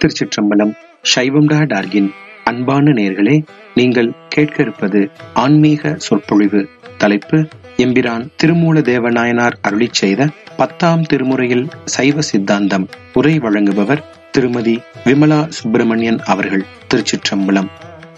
திருச்சிற்றம்பலம் சைவம் டா டார்கின் அன்பான நேர்களே நீங்கள் கேட்க இருப்பது ஆன்மீக சொற்பொழிவு தலைப்பு எம்பிரான் திருமூல தேவநாயனார் அருளிச் செய்த பத்தாம் திருமுறையில் சைவ சித்தாந்தம் உரை வழங்குபவர் திருமதி விமலா சுப்பிரமணியன் அவர்கள் திருச்சிற்றம்பலம்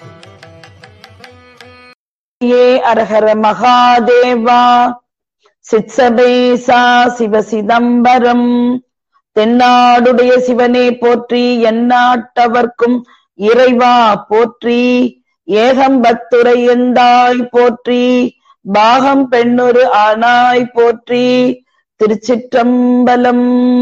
ஏ அரஹர மகாதேவா சிற்சபேசா சிவ சிதம்பரம் தென்னாடுடைய சிவனே போற்றி எந்நாட்டவர்க்கும் இறைவா போற்றி ஏகம்பத்துரை எந்தாய் போற்றி பாகம் பெண்ணொரு ஆனாய் போற்றி திருச்சிற்றம்பலம்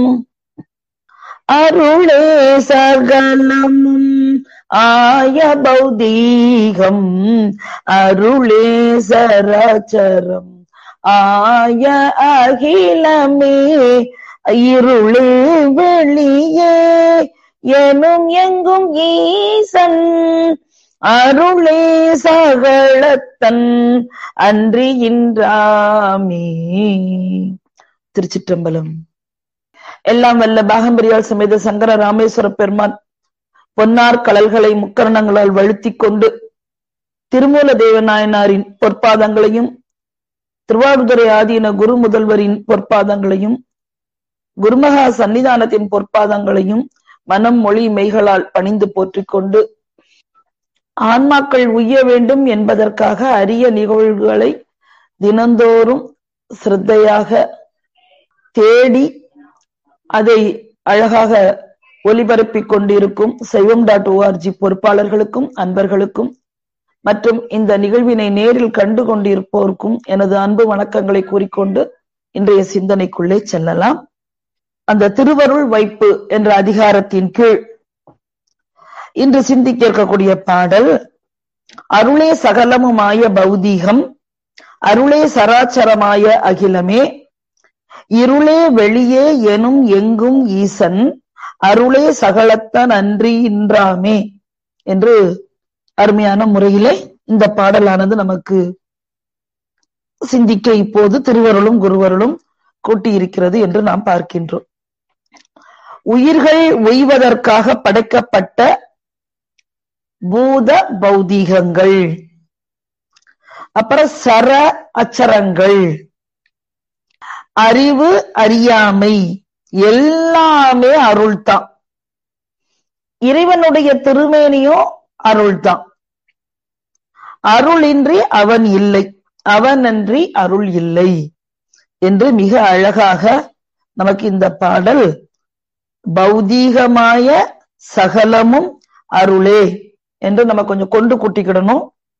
அருளே சகலமும் ஆய பௌதீகம் அருளே சராச்சரம் ஆய அகிலமே இருளே வெளியே எனும் எங்கும் ஈசன் அருளே சகலத்தன் அன்றி இன்றாமே திருச்சிற்றம்பலம் எல்லாம் வல்ல பாகம்பரியால் சமேத சங்கர ராமேஸ்வர பெருமான் பொன்னார் கடல்களை முக்கரணங்களால் வழுத்திக் கொண்டு திருமூல தேவநாயனாரின் பொற்பாதங்களையும் திருவாரூதுரை ஆதீன குரு முதல்வரின் பொற்பாதங்களையும் குருமகா சன்னிதானத்தின் பொற்பாதங்களையும் மனம் மொழி மெய்களால் பணிந்து போற்றிக் கொண்டு ஆன்மாக்கள் உய்ய வேண்டும் என்பதற்காக அரிய நிகழ்வுகளை தினந்தோறும் சிரத்தையாக தேடி அதை அழகாக ஒலிபரப்பிக் கொண்டிருக்கும் சைவம் டாட் ஓஆர்ஜி பொறுப்பாளர்களுக்கும் அன்பர்களுக்கும் மற்றும் இந்த நிகழ்வினை நேரில் கண்டு கொண்டிருப்போருக்கும் எனது அன்பு வணக்கங்களை கூறிக்கொண்டு இன்றைய சிந்தனைக்குள்ளே செல்லலாம் அந்த திருவருள் வைப்பு என்ற அதிகாரத்தின் கீழ் இன்று சிந்திக்க இருக்கக்கூடிய பாடல் அருளே சகலமுமாய பௌதீகம் அருளே சராச்சரமாய அகிலமே இருளே வெளியே எனும் எங்கும் ஈசன் அருளே சகலத்தன் அன்றி இன்றாமே என்று அருமையான முறையிலே இந்த பாடலானது நமக்கு சிந்திக்க இப்போது திருவருளும் குருவருளும் கூட்டியிருக்கிறது என்று நாம் பார்க்கின்றோம் உயிர்கள் உய்வதற்காக படைக்கப்பட்ட பூத பௌதீகங்கள் அப்புறம் சர அச்சரங்கள் அறிவு அறியாமை எல்லாமே அருள்தான் இறைவனுடைய திருமேனியும் அருள்தான் அருளின்றி அவன் இல்லை அவனன்றி அருள் இல்லை என்று மிக அழகாக நமக்கு இந்த பாடல் பௌதீகமாய சகலமும் அருளே என்று நம்ம கொஞ்சம் கொண்டு கூட்டிக்கிடணும்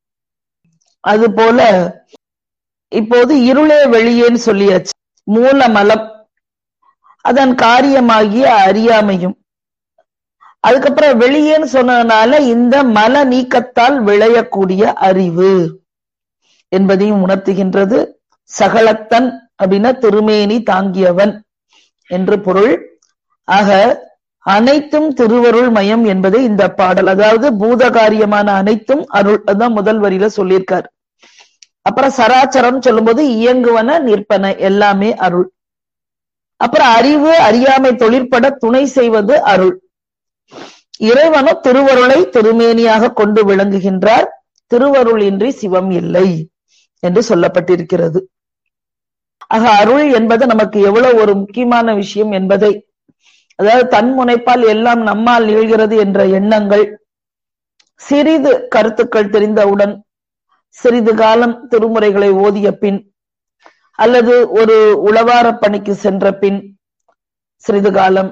அது போல இப்போது இருளே வெளியேன்னு சொல்லியாச்சு மூலமலம் அதன் காரியமாகிய அறியாமையும் அதுக்கப்புறம் வெளியேன்னு சொன்னதுனால இந்த மல நீக்கத்தால் விளையக்கூடிய அறிவு என்பதையும் உணர்த்துகின்றது சகலத்தன் அப்படின்னா திருமேனி தாங்கியவன் என்று பொருள் ஆக அனைத்தும் திருவருள் மயம் என்பது இந்த பாடல் அதாவது பூதகாரியமான அனைத்தும் அருள் அதான் முதல் வரியில சொல்லியிருக்கார் அப்புறம் சராச்சரம் சொல்லும்போது இயங்குவன நிற்பன எல்லாமே அருள் அப்புறம் அறிவு அறியாமை தொழிற்பட துணை செய்வது அருள் இறைவனும் திருவருளை திருமேனியாக கொண்டு விளங்குகின்றார் திருவருள் இன்றி சிவம் இல்லை என்று சொல்லப்பட்டிருக்கிறது ஆக அருள் என்பது நமக்கு எவ்வளவு ஒரு முக்கியமான விஷயம் என்பதை அதாவது தன் முனைப்பால் எல்லாம் நம்மால் நிகழ்கிறது என்ற எண்ணங்கள் சிறிது கருத்துக்கள் தெரிந்தவுடன் சிறிது காலம் திருமுறைகளை ஓதிய பின் அல்லது ஒரு உளவார பணிக்கு சென்ற பின் சிறிது காலம்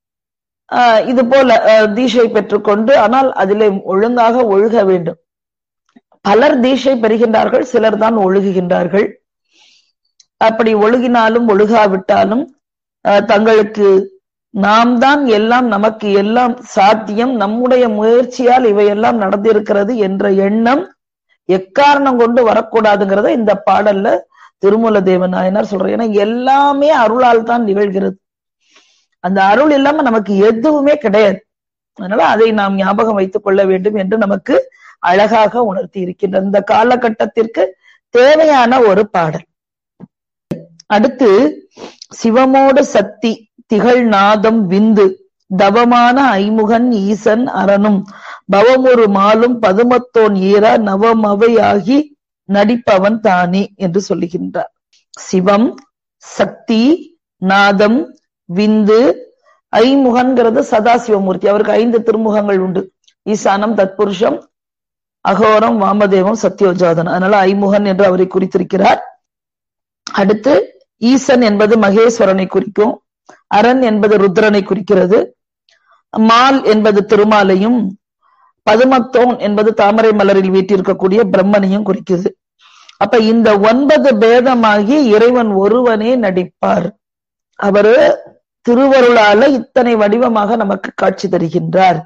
இது போல தீஷை பெற்றுக்கொண்டு ஆனால் அதிலே ஒழுங்காக ஒழுக வேண்டும் பலர் தீஷை பெறுகின்றார்கள் சிலர் தான் ஒழுகுகின்றார்கள் அப்படி ஒழுகினாலும் ஒழுகாவிட்டாலும் தங்களுக்கு நாம் தான் எல்லாம் நமக்கு எல்லாம் சாத்தியம் நம்முடைய முயற்சியால் இவையெல்லாம் நடந்திருக்கிறது என்ற எண்ணம் எக்காரணம் கொண்டு வரக்கூடாதுங்கிறத இந்த பாடல்ல திருமூல தேவநாயனார் சொல்ற ஏன்னா எல்லாமே அருளால் தான் நிகழ்கிறது அந்த அருள் இல்லாம நமக்கு எதுவுமே கிடையாது அதனால அதை நாம் ஞாபகம் வைத்துக் கொள்ள வேண்டும் என்று நமக்கு அழகாக உணர்த்தி இருக்கின்ற இந்த காலகட்டத்திற்கு தேவையான ஒரு பாடல் அடுத்து சிவமோடு சக்தி திகழ் நாதம் விந்து தவமான ஐமுகன் ஈசன் அரணும் பவமொரு மாலும் பதுமத்தோன் ஈரா நவமவையாகி நடிப்பவன் தானே என்று சொல்லுகின்றார் சிவம் சக்தி நாதம் விந்து ஐமுகன்கிறது சதாசிவமூர்த்தி அவருக்கு ஐந்து திருமுகங்கள் உண்டு ஈசானம் தத்புருஷம் அகோரம் வாமதேவம் சத்யோஜாதன் அதனால ஐமுகன் என்று அவரை குறித்திருக்கிறார் அடுத்து ஈசன் என்பது மகேஸ்வரனை குறிக்கும் அரண் என்பது ருத்ரனை குறிக்கிறது மால் என்பது திருமாலையும் பதுமத்தோன் என்பது தாமரை மலரில் வீட்டிருக்கக்கூடிய பிரம்மனையும் குறிக்குது அப்ப இந்த ஒன்பது பேதமாகி இறைவன் ஒருவனே நடிப்பார் அவரு திருவருளால இத்தனை வடிவமாக நமக்கு காட்சி தருகின்றார்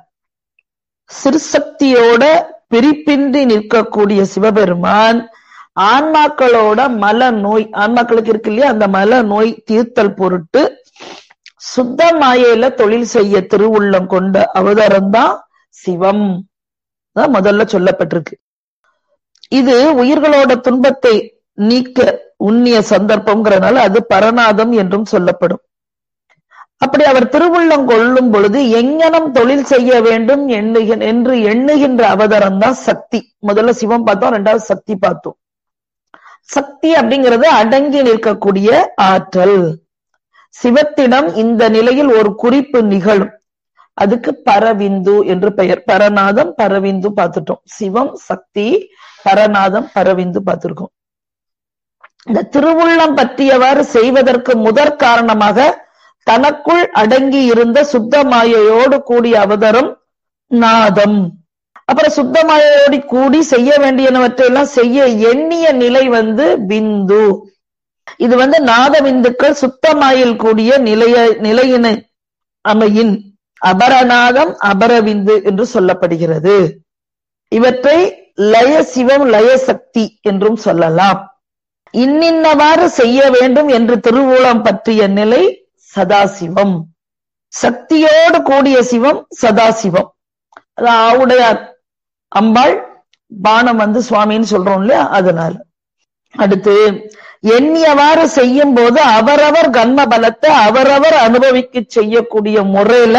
சிறுசக்தியோட பிரிப்பின்றி நிற்கக்கூடிய சிவபெருமான் ஆன்மாக்களோட மல நோய் ஆன்மாக்களுக்கு இருக்கு இல்லையா அந்த மல நோய் தீர்த்தல் பொருட்டு சுத்த மாயையில தொழில் செய்ய திருவுள்ளம் கொண்ட அவதாரம் தான் சிவம் தான் முதல்ல சொல்லப்பட்டிருக்கு இது உயிர்களோட துன்பத்தை நீக்க உண்ணிய சந்தர்ப்பம்ங்கிறனால அது பரநாதம் என்றும் சொல்லப்படும் அப்படி அவர் திருவுள்ளம் கொள்ளும் பொழுது எங்கனம் தொழில் செய்ய வேண்டும் எண்ணுக என்று எண்ணுகின்ற அவதாரம் தான் சக்தி முதல்ல சிவம் பார்த்தோம் ரெண்டாவது சக்தி பார்த்தோம் சக்தி அப்படிங்கிறது அடங்கி நிற்கக்கூடிய ஆற்றல் சிவத்திடம் இந்த நிலையில் ஒரு குறிப்பு நிகழும் அதுக்கு பரவிந்து என்று பெயர் பரநாதம் பரவிந்து பார்த்துட்டோம் சிவம் சக்தி பரநாதம் பரவிந்து பார்த்திருக்கோம் இந்த திருவுள்ளம் பற்றியவாறு செய்வதற்கு முதற் காரணமாக தனக்குள் அடங்கி இருந்த சுத்தமாயையோடு கூடிய அவதாரம் நாதம் அப்புறம் சுத்தமாயோடி கூடி செய்ய வேண்டியனவற்றையெல்லாம் செய்ய எண்ணிய நிலை வந்து பிந்து இது வந்து நாத விந்துக்கள் சுத்தமாயில் கூடிய நிலைய நிலையினை அமையின் அபரநாதம் அபரவிந்து என்று சொல்லப்படுகிறது இவற்றை லய சிவம் லய சக்தி என்றும் சொல்லலாம் இன்னின்னவாறு செய்ய வேண்டும் என்று திருவூலம் பற்றிய நிலை சதாசிவம் சக்தியோடு கூடிய சிவம் சதாசிவம் அது ஆவுடையார் அம்பாள் பானம் வந்து சுவாமின்னு சொல்றோம் இல்லையா அதனால அடுத்து எண்ணியவாறு செய்யும் போது அவரவர் கர்ம பலத்தை அவரவர் அனுபவிக்க செய்யக்கூடிய முறையில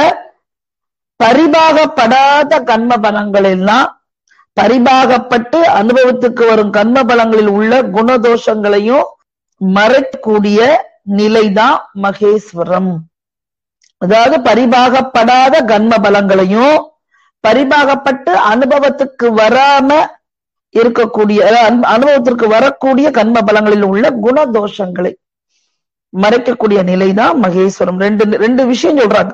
பரிபாகப்படாத கர்ம பலங்கள் எல்லாம் பரிபாகப்பட்டு அனுபவத்துக்கு வரும் கர்ம பலங்களில் உள்ள குணதோஷங்களையும் மறைக்கக்கூடிய நிலைதான் மகேஸ்வரம் அதாவது பரிபாகப்படாத கர்ம பலங்களையும் பரிபாகப்பட்டு அனுபவத்துக்கு வராம இருக்கக்கூடிய அனுபவத்திற்கு வரக்கூடிய கர்ம பலங்களில் உள்ள குணதோஷங்களை மறைக்கக்கூடிய நிலைதான் மகேஸ்வரம் ரெண்டு ரெண்டு விஷயம் சொல்றாங்க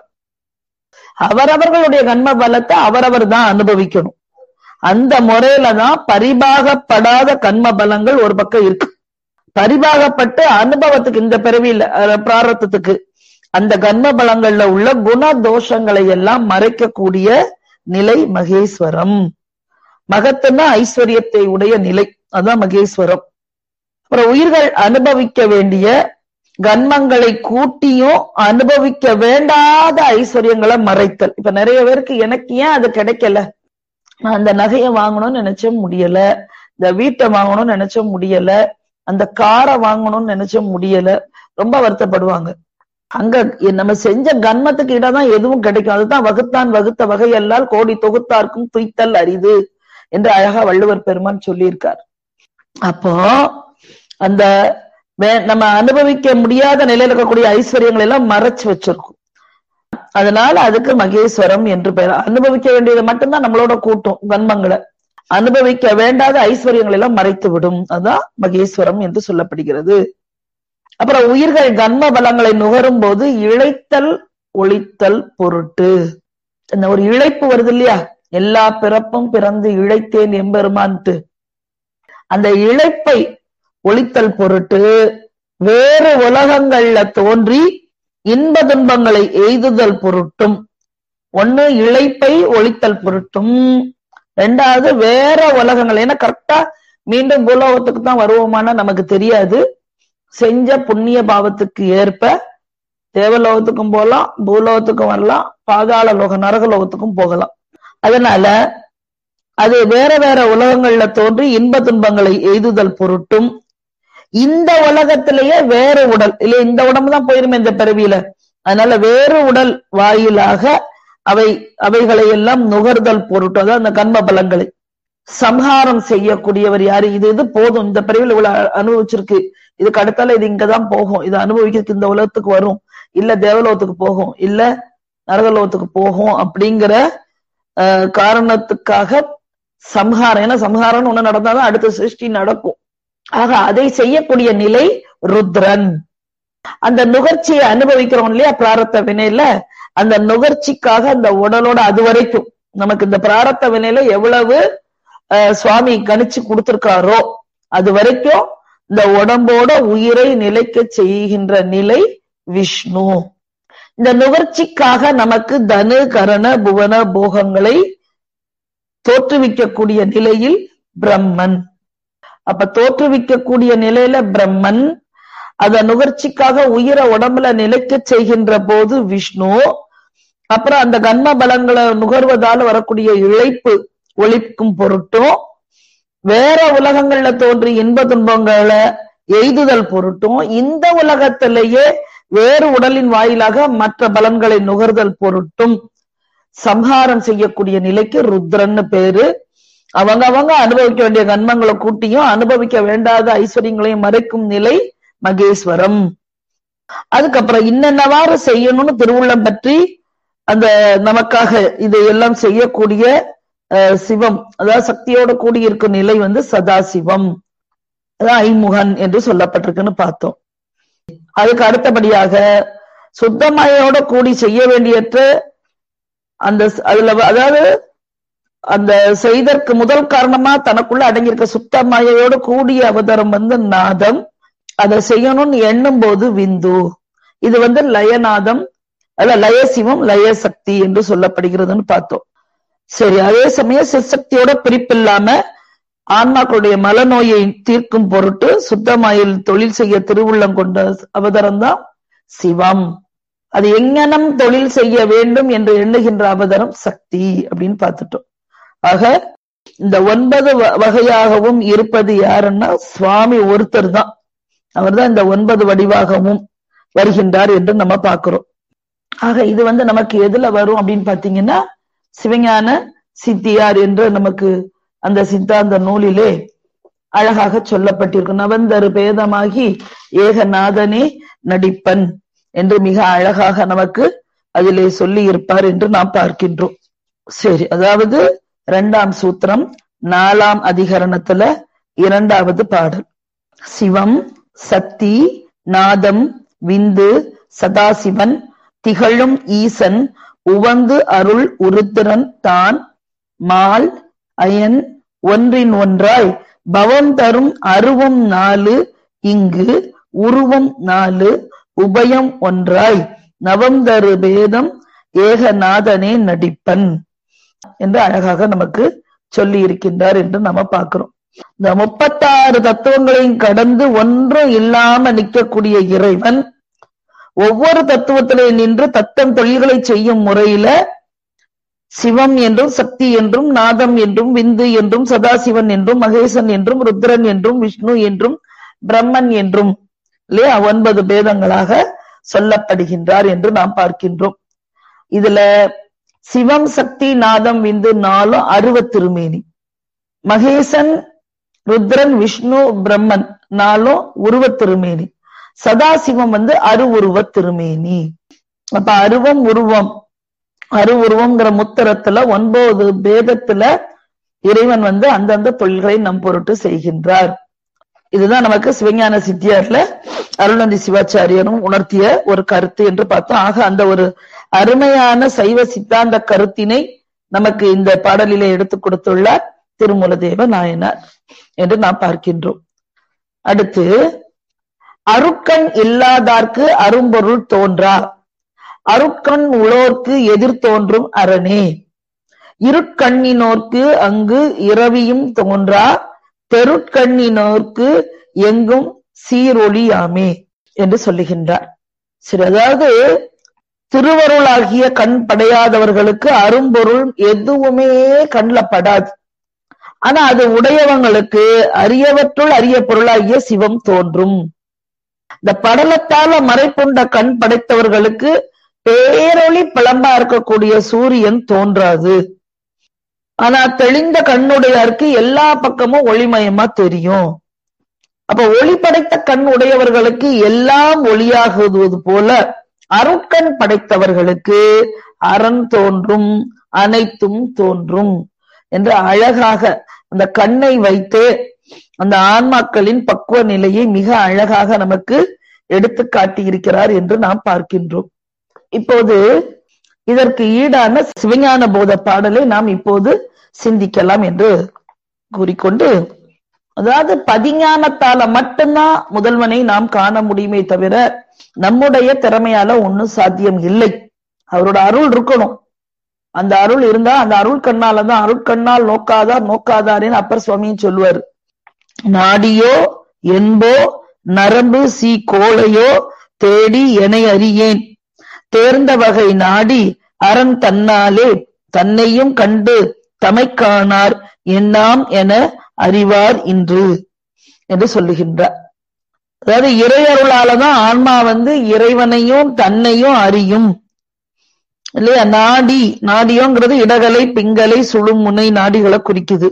அவரவர்களுடைய கர்ம பலத்தை அவரவர் தான் அனுபவிக்கணும் அந்த முறையில தான் பரிபாகப்படாத கர்ம பலங்கள் ஒரு பக்கம் இருக்கு பரிபாகப்பட்டு அனுபவத்துக்கு இந்த பிறவியில பிராரத்தத்துக்கு அந்த கர்ம பலங்கள்ல உள்ள குண தோஷங்களை எல்லாம் மறைக்கக்கூடிய நிலை மகேஸ்வரம் மகத்துனா ஐஸ்வர்யத்தை உடைய நிலை அதான் மகேஸ்வரம் அப்புறம் உயிர்கள் அனுபவிக்க வேண்டிய கன்மங்களை கூட்டியும் அனுபவிக்க வேண்டாத ஐஸ்வர்யங்களை மறைத்தல் இப்ப நிறைய பேருக்கு எனக்கு ஏன் அது கிடைக்கல நான் அந்த நகையை வாங்கணும்னு நினைச்ச முடியல இந்த வீட்டை வாங்கணும்னு நினைச்ச முடியல அந்த காரை வாங்கணும்னு நினைச்ச முடியல ரொம்ப வருத்தப்படுவாங்க அங்க நம்ம செஞ்ச கன்மத்துக்கு இடம்தான் எதுவும் கிடைக்கும் அதுதான் வகுத்தான் வகுத்த வகையல்லால் கோடி தொகுத்தார்க்கும் துய்த்தல் அரிது என்று அழகா வள்ளுவர் பெருமான் சொல்லியிருக்கார் அப்போ அந்த நம்ம அனுபவிக்க முடியாத நிலையில இருக்கக்கூடிய ஐஸ்வர்யங்கள் எல்லாம் மறைச்சு வச்சிருக்கும் அதனால அதுக்கு மகேஸ்வரம் என்று பெயர் அனுபவிக்க வேண்டியது மட்டும்தான் நம்மளோட கூட்டும் கன்மங்களை அனுபவிக்க வேண்டாத ஐஸ்வர்யங்கள் எல்லாம் மறைத்து விடும் அதான் மகேஸ்வரம் என்று சொல்லப்படுகிறது அப்புறம் உயிர்கள் கன்ம பலங்களை நுகரும் போது இழைத்தல் ஒழித்தல் பொருட்டு இந்த ஒரு இழைப்பு வருது இல்லையா எல்லா பிறப்பும் பிறந்து இழைத்தேன் எம்பெருமான்ட்டு அந்த இழைப்பை ஒழித்தல் பொருட்டு வேறு உலகங்கள்ல தோன்றி இன்ப துன்பங்களை எய்துதல் பொருட்டும் ஒண்ணு இழைப்பை ஒழித்தல் பொருட்டும் ரெண்டாவது வேற உலகங்கள் ஏன்னா கரெக்டா மீண்டும் பூலோகத்துக்கு தான் வருவோமானா நமக்கு தெரியாது செஞ்ச புண்ணிய பாவத்துக்கு ஏற்ப தேவலோகத்துக்கும் போகலாம் பூலோகத்துக்கும் வரலாம் பாதாள லோக நரக லோகத்துக்கும் போகலாம் அதனால அது வேற வேற உலகங்கள்ல தோன்றி இன்ப துன்பங்களை எய்துதல் பொருட்டும் இந்த உலகத்திலேயே வேற உடல் இல்ல இந்த உடம்பு தான் போயிருமே இந்த பிறவியில அதனால வேறு உடல் வாயிலாக அவை அவைகளை எல்லாம் நுகர்தல் பொருட்டு அதாவது அந்த கர்ம பலங்களை சம்ஹாரம் செய்யக்கூடியவர் யாரு இது இது போதும் இந்த பிரிவில் இவ்வளவு அனுபவிச்சிருக்கு இதுக்கு அடுத்தால இது இங்கதான் போகும் இது அனுபவிக்கிறதுக்கு இந்த உலகத்துக்கு வரும் இல்ல தேவலோகத்துக்கு போகும் இல்ல நரகலோகத்துக்கு போகும் அப்படிங்கிற அஹ், காரணத்துக்காக சம்ஹாரம் ஏன்னா சம்ஹாரம்னு ஒண்ணு நடந்தாதான் அடுத்த சிருஷ்டி நடக்கும் ஆக அதை செய்யக்கூடிய நிலை ருத்ரன் அந்த நுகர்ச்சியை அனுபவிக்கிறோம் இல்லையா பிராரத்த வினையில அந்த நுகர்ச்சிக்காக அந்த உடலோட அது வரைக்கும் நமக்கு இந்த பிராரத்த வினையில எவ்வளவு அஹ், சுவாமி கணிச்சு கொடுத்திருக்காரோ அது வரைக்கும் இந்த உடம்போட உயிரை நிலைக்க செய்கின்ற நிலை விஷ்ணு இந்த நுகர்ச்சிக்காக நமக்கு தனு கரண புவன போகங்களை தோற்றுவிக்கக்கூடிய நிலையில் பிரம்மன் அப்ப தோற்றுவிக்கக்கூடிய நிலையில பிரம்மன் அத நுகர்ச்சிக்காக உயிரை உடம்புல நிலைக்க செய்கின்ற போது விஷ்ணு அப்புறம் அந்த கர்ம பலங்களை நுகர்வதால வரக்கூடிய இழைப்பு ஒழிக்கும் பொருட்டும் வேற உலகங்கள்ல தோன்றி இன்ப துன்பங்களை எய்துதல் பொருட்டும் இந்த உலகத்திலேயே வேறு உடலின் வாயிலாக மற்ற பலன்களை நுகர்தல் பொருட்டும் சம்ஹாரம் செய்யக்கூடிய நிலைக்கு ருத்ரன்னு பேரு அவங்க அவங்க அனுபவிக்க வேண்டிய கன்மங்களை கூட்டியும் அனுபவிக்க வேண்டாத ஐஸ்வர்யங்களையும் மறைக்கும் நிலை மகேஸ்வரம் அதுக்கப்புறம் இன்னென்னவாறு செய்யணும்னு திருவுள்ளம் பற்றி அந்த நமக்காக இதையெல்லாம் செய்யக்கூடிய அஹ், சிவம் அதாவது சக்தியோட கூடி இருக்கும் நிலை வந்து சதாசிவம் அதான் ஐமுகன் என்று சொல்லப்பட்டிருக்குன்னு பார்த்தோம் அதுக்கு அடுத்தபடியாக சுத்தமாயோட கூடி செய்ய வேண்டியற்ற அந்த ஸ்- அதுல வ- அதாவது அந்த செய்தற்கு முதல் காரணமா தனக்குள்ள அடங்கியிருக்க சுத்தமாயோட கூடிய அவதாரம் வந்து நாதம் அதை செய்யணும்னு எண்ணும் போது விந்து இது வந்து லயநாதம் அல்ல லயசிவம் லயசக்தி என்று சொல்லப்படுகிறதுன்னு பார்த்தோம் சரி அதே சமயம் சிற்சக்தியோட பிரிப்பில்லாம ஆன்மாக்களுடைய மலநோயை தீர்க்கும் பொருட்டு சுத்தமாயில் தொழில் செய்ய திருவுள்ளம் கொண்ட அவதாரம் தான் சிவம் அது எங்கனம் தொழில் செய்ய வேண்டும் என்று எண்ணுகின்ற அவதாரம் சக்தி அப்படின்னு பார்த்துட்டோம் ஆக இந்த ஒன்பது வ- வகையாகவும் இருப்பது யாருன்னா சுவாமி ஒருத்தர் தான் அவர்தான் இந்த ஒன்பது வடிவாகவும் வருகின்றார் என்று நம்ம பார்க்கிறோம் ஆக இது வந்து நமக்கு எதுல வரும் அப்படின்னு பாத்தீங்கன்னா சிவஞான சித்தியார் என்று நமக்கு அந்த சித்தாந்த நூலிலே அழகாக சொல்லப்பட்டிருக்கும் நவந்தரு பேதமாகி ஏகநாதனே நடிப்பன் என்று மிக அழகாக நமக்கு அதிலே சொல்லி இருப்பார் என்று நாம் பார்க்கின்றோம் சரி அதாவது இரண்டாம் சூத்திரம் நாலாம் அதிகரணத்துல இரண்டாவது பாடல் சிவம் சக்தி நாதம் விந்து சதாசிவன் திகழும் ஈசன் உவந்து அருள் உருத்திரன் தான் மால் அயன் ஒன்றின் ஒன்றாய் பவம் தரும் அருவம் நாலு இங்கு உருவம் நாலு உபயம் ஒன்றாய் நவம் தரு பேதம் ஏகநாதனே நடிப்பன் என்று அழகாக நமக்கு சொல்லி இருக்கின்றார் என்று நம்ம பார்க்கிறோம் இந்த முப்பத்தாறு தத்துவங்களையும் கடந்து ஒன்றும் இல்லாம நிற்கக்கூடிய இறைவன் ஒவ்வொரு தத்துவத்திலே நின்று தத்தம் தொழில்களை செய்யும் முறையில சிவம் என்றும் சக்தி என்றும் நாதம் என்றும் விந்து என்றும் சதாசிவன் என்றும் மகேசன் என்றும் ருத்ரன் என்றும் விஷ்ணு என்றும் பிரம்மன் என்றும் இல்லையா ஒன்பது பேதங்களாக சொல்லப்படுகின்றார் என்று நாம் பார்க்கின்றோம் இதுல சிவம் சக்தி நாதம் விந்து நாலும் அருவ திருமேனி மகேசன் ருத்ரன் விஷ்ணு பிரம்மன் நாலும் உருவ திருமேனி சதாசிவம் வந்து அருவுருவ திருமேனி அப்ப அருவம் உருவம் அருவுருவம்ங்கிற முத்தரத்துல ஒன்பது பேதத்துல இறைவன் வந்து அந்தந்த தொழில்களை நம் பொருட்டு செய்கின்றார் இதுதான் நமக்கு சிவஞான சித்தியார்ல அருள்நந்தி சிவாச்சாரியரும் உணர்த்திய ஒரு கருத்து என்று பார்த்தோம் ஆக அந்த ஒரு அருமையான சைவ சித்தாந்த கருத்தினை நமக்கு இந்த பாடலிலே எடுத்துக் கொடுத்துள்ளார் திருமூலதேவ நாயனார் என்று நாம் பார்க்கின்றோம் அடுத்து அருட்கண் இல்லாதார்க்கு அரும்பொருள் தோன்றா அருட்கண் உளோர்க்கு எதிர் தோன்றும் அரணே இருட்கண்ணினோர்க்கு அங்கு இரவியும் தோன்றா தெருட்கண்ணினோர்க்கு எங்கும் சீரொளியாமே என்று சொல்லுகின்றார் சரி அதாவது திருவருளாகிய கண் படையாதவர்களுக்கு அரும்பொருள் எதுவுமே கண்ல படாது ஆனா அது உடையவங்களுக்கு அரியவற்றுள் அரிய பொருளாகிய சிவம் தோன்றும் இந்த படலத்தால மறைப்புண்ட கண் படைத்தவர்களுக்கு பேரொளி பிளம்பா இருக்கக்கூடிய சூரியன் தோன்றாது ஆனா தெளிந்த கண்ணுடையாருக்கு எல்லா பக்கமும் ஒளிமயமா தெரியும் அப்ப ஒளி படைத்த கண் உடையவர்களுக்கு எல்லாம் ஒளியாகுவது போல அருட்கண் படைத்தவர்களுக்கு அரண் தோன்றும் அனைத்தும் தோன்றும் என்று அழகாக அந்த கண்ணை வைத்து அந்த ஆன்மாக்களின் பக்குவ நிலையை மிக அழகாக நமக்கு எடுத்து காட்டியிருக்கிறார் என்று நாம் பார்க்கின்றோம் இப்போது இதற்கு ஈடான சிவஞான போத பாடலை நாம் இப்போது சிந்திக்கலாம் என்று கூறிக்கொண்டு அதாவது பதிஞானத்தால மட்டும்தான் முதல்வனை நாம் காண முடியுமே தவிர நம்முடைய திறமையால ஒன்னும் சாத்தியம் இல்லை அவரோட அருள் இருக்கணும் அந்த அருள் இருந்தா அந்த அருள் கண்ணாலதான் அருட்கண்ணால் நோக்காதார் நோக்காதாரேன்னு அப்பர் சுவாமியும் சொல்லுவாரு நாடியோ என்போ நரம்பு சி கோளையோ தேடி எனை அறியேன் தேர்ந்த வகை நாடி அரண் தன்னாலே தன்னையும் கண்டு தமைக்கானார் எண்ணாம் என அறிவார் இன்று என்று சொல்லுகின்றார் அதாவது இறையருளாலதான் ஆன்மா வந்து இறைவனையும் தன்னையும் அறியும் இல்லையா நாடி நாடியோங்கிறது இடகலை பிங்கலை சுழுமுனை நாடிகளை குறிக்குது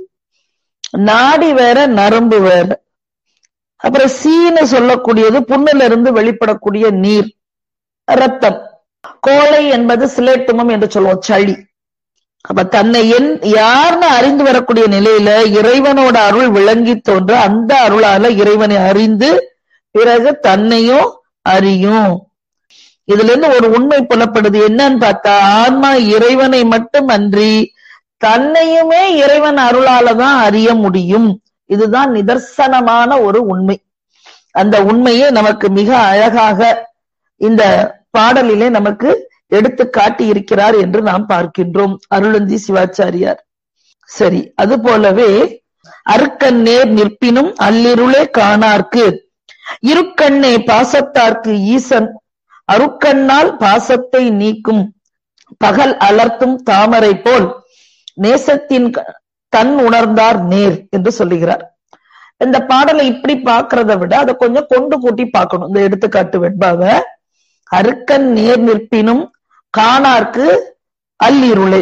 நாடி வேற நரம்பு வேற அப்புறம் சீன்னு சொல்லக்கூடியது புண்ணுல இருந்து வெளிப்படக்கூடிய நீர் ரத்தம் கோழை என்பது சிலேட்டுமம் என்று சொல்லுவோம் சளி அப்ப தன்னை என் யாருன்னு அறிந்து வரக்கூடிய நிலையில இறைவனோட அருள் விளங்கி தோன்ற அந்த அருளால இறைவனை அறிந்து பிறகு தன்னையும் அறியும் இதுல இருந்து ஒரு உண்மை புலப்படுது என்னன்னு பார்த்தா ஆன்மா இறைவனை மட்டும் அன்றி தன்னையுமே இறைவன் அருளால தான் அறிய முடியும் இதுதான் நிதர்சனமான ஒரு உண்மை அந்த உண்மையை நமக்கு மிக அழகாக இந்த பாடலிலே நமக்கு எடுத்து காட்டி இருக்கிறார் என்று நாம் பார்க்கின்றோம் அருளந்தி சிவாச்சாரியார் சரி அது போலவே அருக்கண் நேர் நிற்பினும் அல்லிருளே காணார்க்கு இருக்கண்ணே பாசத்தார்க்கு ஈசன் அருக்கண்ணால் பாசத்தை நீக்கும் பகல் அலர்த்தும் தாமரை போல் நேசத்தின் தன் உணர்ந்தார் நேர் என்று சொல்லுகிறார் இந்த பாடலை இப்படி பாக்குறத விட அதை கொஞ்சம் கொண்டு கூட்டி பார்க்கணும் இந்த எடுத்துக்காட்டு வெண்பாவ அருக்கன் நேர் நிற்பினும் காணார்க்கு அல்லிருளே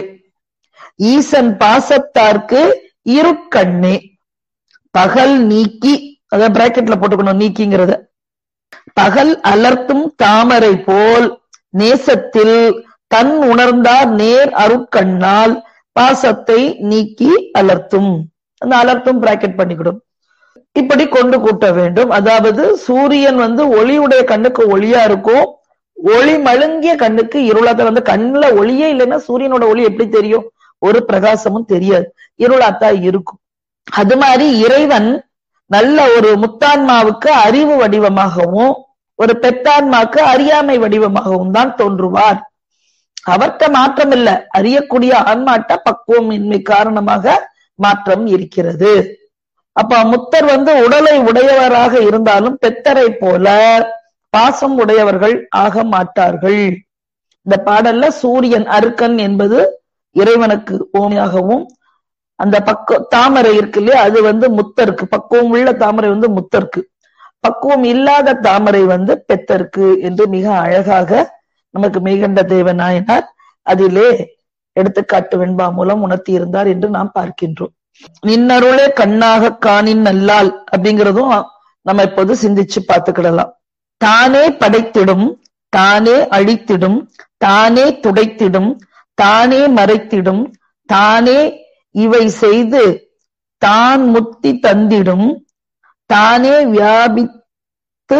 ஈசன் பாசத்தார்க்கு இருக்கண்ணே பகல் நீக்கி அத பிராக்கெட்ல போட்டுக்கணும் நீக்கிங்கிறத பகல் அலர்த்தும் தாமரை போல் நேசத்தில் தன் உணர்ந்தார் நேர் அருட்கண்ணால் பாசத்தை நீக்கி அலர்த்தும் அந்த அலர்த்தும் பிராக்கெட் பண்ணிக்கிடும் இப்படி கொண்டு கூட்ட வேண்டும் அதாவது சூரியன் வந்து ஒளியுடைய கண்ணுக்கு ஒளியா இருக்கும் ஒளி மழுங்கிய கண்ணுக்கு இருளாத்த வந்து கண்ணுல ஒளியே இல்லைன்னா சூரியனோட ஒளி எப்படி தெரியும் ஒரு பிரகாசமும் தெரியாது இருளாத்தான் இருக்கும் அது மாதிரி இறைவன் நல்ல ஒரு முத்தான்மாவுக்கு அறிவு வடிவமாகவும் ஒரு பெத்தான்மாக்கு அறியாமை வடிவமாகவும் தான் தோன்றுவார் அவர்கிட்ட மாற்றம் இல்ல அறியக்கூடிய ஆன்மாட்ட பக்குவம் இன்மை காரணமாக மாற்றம் இருக்கிறது அப்ப முத்தர் வந்து உடலை உடையவராக இருந்தாலும் பெத்தரை போல பாசம் உடையவர்கள் ஆக மாட்டார்கள் இந்த பாடல்ல சூரியன் அருக்கன் என்பது இறைவனுக்கு ஓமையாகவும் அந்த பக்க தாமரை இருக்கு இல்லையா அது வந்து முத்தருக்கு பக்குவம் உள்ள தாமரை வந்து முத்தருக்கு பக்குவம் இல்லாத தாமரை வந்து பெத்தருக்கு என்று மிக அழகாக நமக்கு மெய்கண்ட தேவ நாயனார் அதிலே எடுத்துக்காட்டு வெண்பா மூலம் உணர்த்தி இருந்தார் என்று நாம் பார்க்கின்றோம் நின்னருளே கண்ணாக காணின் நல்லால் அப்படிங்கிறதும் நம்ம இப்போது சிந்திச்சு பார்த்துக்கிடலாம் தானே படைத்திடும் தானே அழித்திடும் தானே துடைத்திடும் தானே மறைத்திடும் தானே இவை செய்து தான் முத்தி தந்திடும் தானே வியாபித்து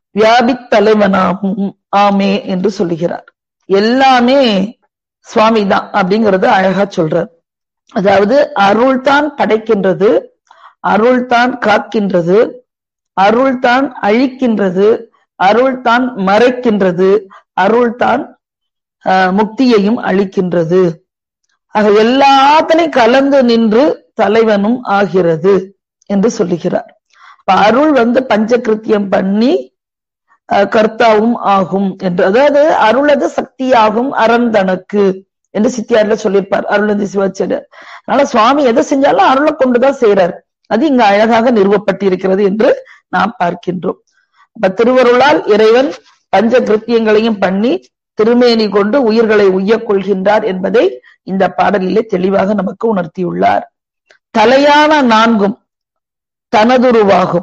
வியாபித்தலைவனாகும் ஆமே என்று சொல்லுகிறார் எல்லாமே சுவாமி தான் அப்படிங்கறது அழகா சொல்றார் அதாவது அருள் தான் படைக்கின்றது அருள் தான் காக்கின்றது அருள் தான் அழிக்கின்றது அருள் தான் மறைக்கின்றது அருள் தான் முக்தியையும் அளிக்கின்றது ஆக எல்லாத்திலையும் கலந்து நின்று தலைவனும் ஆகிறது என்று சொல்லுகிறார் அப்ப அருள் வந்து பஞ்சகிருத்தியம் பண்ணி கர்த்தாவும் ஆகும் என்று அதாவது அருளது சக்தியாகும் அரண் தனக்கு என்று சித்தியார்ல சொல்லியிருப்பார் அருளந்தி சிவாச்சாரியர் அதனால சுவாமி எதை செஞ்சாலும் அருளை கொண்டுதான் செய்யறார் அது இங்க அழகாக நிறுவப்பட்டிருக்கிறது என்று நாம் பார்க்கின்றோம் அப்ப திருவருளால் இறைவன் பஞ்ச கிருத்தியங்களையும் பண்ணி திருமேனி கொண்டு உயிர்களை உய்யக் கொள்கின்றார் என்பதை இந்த பாடலிலே தெளிவாக நமக்கு உணர்த்தியுள்ளார் தலையான நான்கும் தனதுருவாகும்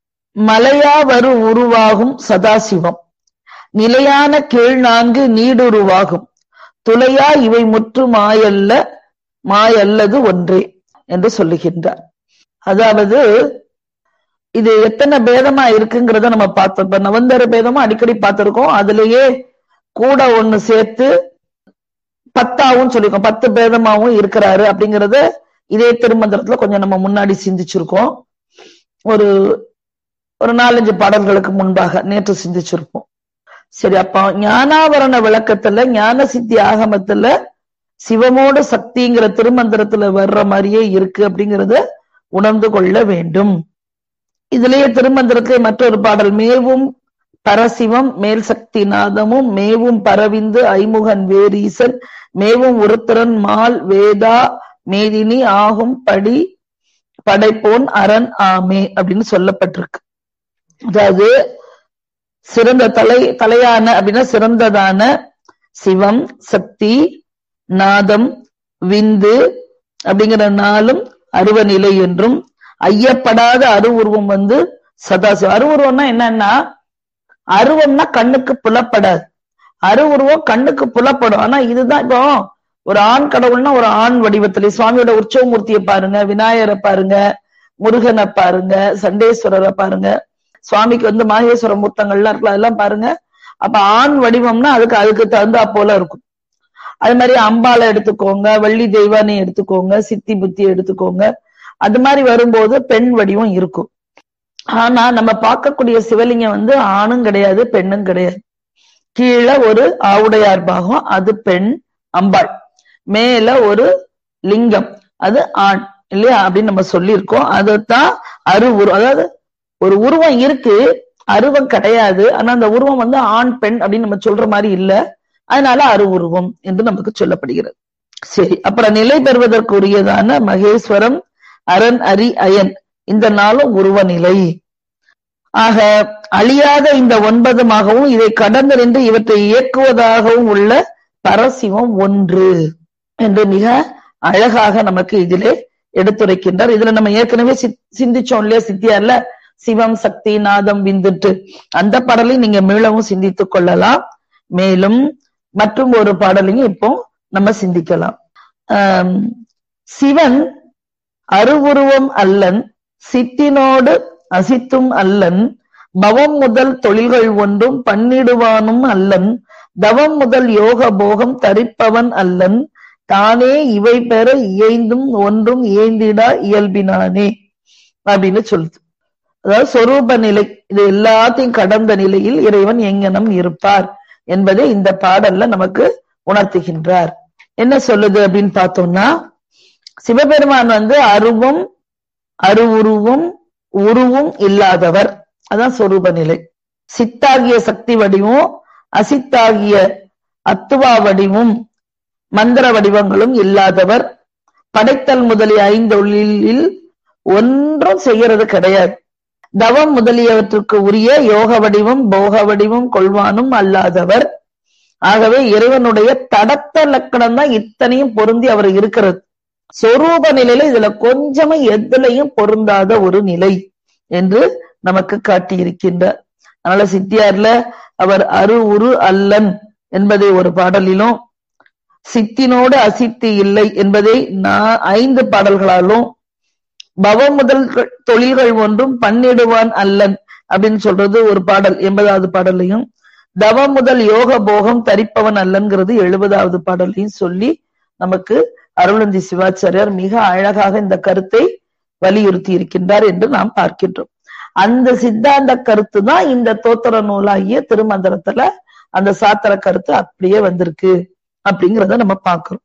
மலையாவரு உருவாகும் சதாசிவம் நிலையான கீழ் நான்கு நீடுருவாகும் துளையா இவை முற்று மாயல்ல மாயல்லது ஒன்றே என்று சொல்லுகின்றார் அதாவது இது எத்தனை பேதமா இருக்குங்கிறத நம்ம பார்த்தோம் இப்ப நவந்தர பேதமும் அடிக்கடி பார்த்திருக்கோம் அதுலயே கூட ஒண்ணு சேர்த்து பத்தாவும் சொல்லியிருக்கோம் பத்து பேதமாவும் இருக்கிறாரு அப்படிங்கறத இதே திருமந்திரத்துல கொஞ்சம் நம்ம முன்னாடி சிந்திச்சிருக்கோம் ஒரு ஒரு நாலஞ்சு பாடல்களுக்கு முன்பாக நேற்று சிந்திச்சிருப்போம் சரி அப்ப ஞானாவரண விளக்கத்துல ஞான சித்தி ஆகமத்துல சிவமோட சக்திங்கிற திருமந்திரத்துல வர்ற மாதிரியே இருக்கு அப்படிங்கறத உணர்ந்து கொள்ள வேண்டும் இதுலயே திருமந்திரத்திலே மற்றொரு பாடல் மேவும் பரசிவம் மேல் சக்தி நாதமும் மேவும் பரவிந்து ஐமுகன் வேரீசன் மேவும் உருத்திரன் மால் வேதா மேதினி ஆகும் படி படைப்போன் அரண் ஆமே அப்படின்னு சொல்லப்பட்டிருக்கு அதாவது சிறந்த தலை தலையான அப்படின்னா சிறந்ததான சிவம் சக்தி நாதம் விந்து அப்படிங்கிற நாளும் அருவநிலை என்றும் ஐயப்படாத அருவுருவம் வந்து சதாசிவம் அருவுருவம்னா என்னன்னா அருவம்னா கண்ணுக்கு புலப்படாது அருவுருவம் கண்ணுக்கு புலப்படும் ஆனா இதுதான் இப்போ ஒரு ஆண் கடவுள்னா ஒரு ஆண் வடிவத்திலே சுவாமியோட உற்சவமூர்த்தியை பாருங்க விநாயகரை பாருங்க முருகனை பாருங்க சண்டேஸ்வரரை பாருங்க சுவாமிக்கு வந்து மாகேஸ்வர மூர்த்தங்கள்லாம் இருக்கலாம் அதெல்லாம் பாருங்க அப்ப ஆண் வடிவம்னா அதுக்கு அதுக்கு தகுந்தா போல இருக்கும் அது மாதிரி அம்பாலை எடுத்துக்கோங்க வள்ளி தெய்வானை எடுத்துக்கோங்க சித்தி புத்தி எடுத்துக்கோங்க அது மாதிரி வரும்போது பெண் வடிவம் இருக்கும் ஆனா நம்ம பார்க்கக்கூடிய சிவலிங்கம் வந்து ஆணும் கிடையாது பெண்ணும் கிடையாது கீழே ஒரு ஆவுடையார் பாகம் அது பெண் அம்பாள் மேல ஒரு லிங்கம் அது ஆண் இல்லையா அப்படின்னு நம்ம சொல்லியிருக்கோம் அதுதான் அரு உருவம் அதாவது ஒரு உருவம் இருக்கு அருவம் கிடையாது ஆனா அந்த உருவம் வந்து ஆண் பெண் அப்படின்னு நம்ம சொல்ற மாதிரி இல்ல அதனால அரு உருவம் என்று நமக்கு சொல்லப்படுகிறது சரி அப்புறம் நிலை பெறுவதற்குரியதான மகேஸ்வரம் அரண் அரி அயன் இந்த நாளும் உருவ நிலை ஆக அழியாத இந்த ஒன்பதுமாகவும் இதை கடந்து நின்று இவற்றை இயக்குவதாகவும் உள்ள பரசிவம் ஒன்று என்று மிக அழகாக நமக்கு இதிலே எடுத்துரைக்கின்றார் இதுல நம்ம ஏற்கனவே சிந்திச்சோம் இல்லையா சித்தியார்ல சிவம் சக்தி நாதம் விந்துட்டு அந்த பாடலையும் நீங்க மீளவும் சிந்தித்துக் கொள்ளலாம் மேலும் மற்றும் ஒரு பாடலையும் இப்போ நம்ம சிந்திக்கலாம் ஆஹ் சிவன் அருவுருவம் அல்லன் சித்தினோடு அசித்தும் அல்லன் பவம் முதல் தொழில்கள் ஒன்றும் பண்ணிடுவானும் அல்லன் தவம் முதல் யோக போகம் தரிப்பவன் அல்லன் தானே இவை பெற இயைந்தும் ஒன்றும் ஏந்திடா இயல்பினானே அப்படின்னு சொல்லுது அதாவது சொரூப நிலை இது எல்லாத்தையும் கடந்த நிலையில் இறைவன் எங்கனம் இருப்பார் என்பதை இந்த பாடல்ல நமக்கு உணர்த்துகின்றார் என்ன சொல்லுது அப்படின்னு பார்த்தோம்னா சிவபெருமான் வந்து அருவம் அருவுருவும் உருவும் இல்லாதவர் அதான் சொரூப நிலை சித்தாகிய சக்தி வடிவும் அசித்தாகிய அத்துவா வடிவும் மந்திர வடிவங்களும் இல்லாதவர் படைத்தல் முதலிய ஐந்தொழிலில் ஒன்றும் செய்யறது கிடையாது தவம் முதலியவற்றுக்கு உரிய யோக வடிவம் போக வடிவம் கொள்வானும் அல்லாதவர் ஆகவே இறைவனுடைய தடத்த லக்கணம் தான் இத்தனையும் பொருந்தி அவர் இருக்கிறது சொரூப நிலையில இதுல கொஞ்சமும் எதுலையும் பொருந்தாத ஒரு நிலை என்று நமக்கு காட்டியிருக்கின்றார் அதனால சித்தியார்ல அவர் அரு உரு அல்லன் என்பதை ஒரு பாடலிலும் சித்தினோடு அசித்தி இல்லை என்பதை நான் ஐந்து பாடல்களாலும் பவ முதல் தொழில்கள் ஒன்றும் பண்ணிடுவான் அல்லன் அப்படின்னு சொல்றது ஒரு பாடல் எண்பதாவது பாடல்லையும் தவ முதல் யோக போகம் தரிப்பவன் அல்லன்கிறது எழுபதாவது பாடல்லையும் சொல்லி நமக்கு அருளந்தி சிவாச்சாரியார் மிக அழகாக இந்த கருத்தை வலியுறுத்தி இருக்கின்றார் என்று நாம் பார்க்கின்றோம் அந்த சித்தாந்த கருத்து தான் இந்த தோத்திர நூலாகிய திருமந்திரத்துல அந்த சாத்திர கருத்து அப்படியே வந்திருக்கு அப்படிங்கிறத நம்ம பார்க்கிறோம்